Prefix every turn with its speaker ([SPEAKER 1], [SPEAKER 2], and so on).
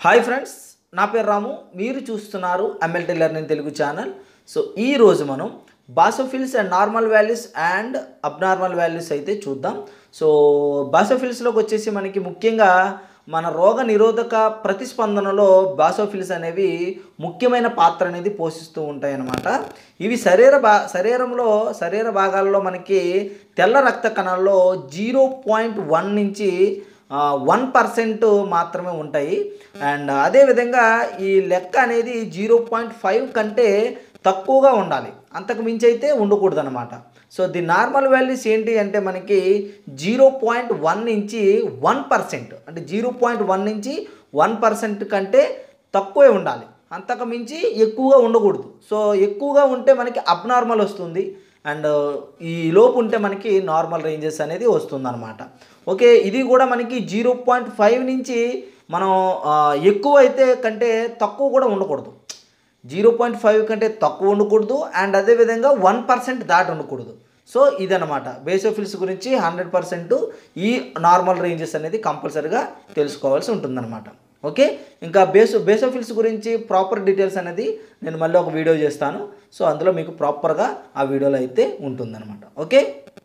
[SPEAKER 1] hi friends నా పేరు రాము మీరు చూస్తున్నారు MLT learning Telugu channel so ఈ రోజు మనం basophils and normal values and abnormal values అయితే చూద్దాం సో బాసోఫిల్స్లోకి వచ్చేసి మనకి ముఖ్యంగా మన రోగ నిరోధక ప్రతిస్పందనలో బాసోఫిల్స్ అనేవి ముఖ్యమైన పాత్ర అనేది పోషిస్తూ ఉంటాయి అన్నమాట ఇవి శరీర బా శరీరంలో శరీర భాగాల్లో మనకి తెల్ల రక్త కణాల్లో జీరో పాయింట్ వన్ నుంచి వన్ పర్సెంట్ మాత్రమే ఉంటాయి అండ్ అదేవిధంగా ఈ లెక్క అనేది జీరో పాయింట్ ఫైవ్ కంటే తక్కువగా ఉండాలి అంతకు మించి అయితే ఉండకూడదు అనమాట సో ది నార్మల్ వాల్యూస్ ఏంటి అంటే మనకి జీరో పాయింట్ వన్ నుంచి వన్ పర్సెంట్ అంటే జీరో పాయింట్ వన్ నుంచి వన్ పర్సెంట్ కంటే తక్కువే ఉండాలి అంతకు మించి ఎక్కువగా ఉండకూడదు సో ఎక్కువగా ఉంటే మనకి అబ్నార్మల్ వస్తుంది అండ్ ఈ లోపు ఉంటే మనకి నార్మల్ రేంజెస్ అనేది వస్తుంది అనమాట ఓకే ఇది కూడా మనకి జీరో పాయింట్ ఫైవ్ నుంచి మనం ఆ, ఎక్కువ అయితే కంటే తక్కువ కూడా ఉండకూడదు జీరో పాయింట్ ఫైవ్ కంటే తక్కువ ఉండకూడదు అండ్ అదేవిధంగా వన్ పర్సెంట్ దాటి ఉండకూడదు సో ఇదనమాట బేసోఫిల్స్ గురించి హండ్రెడ్ పర్సెంట్ ఈ నార్మల్ రేంజెస్ అనేది కంపల్సరీగా తెలుసుకోవాల్సి ఉంటుందన్నమాట ఓకే ఇంకా బేసో బేసోఫిల్స్ గురించి ప్రాపర్ డీటెయిల్స్ అనేది నేను మళ్ళీ ఒక వీడియో చేస్తాను సో అందులో మీకు ప్రాపర్గా ఆ వీడియోలో అయితే ఉంటుందన్నమాట ఓకే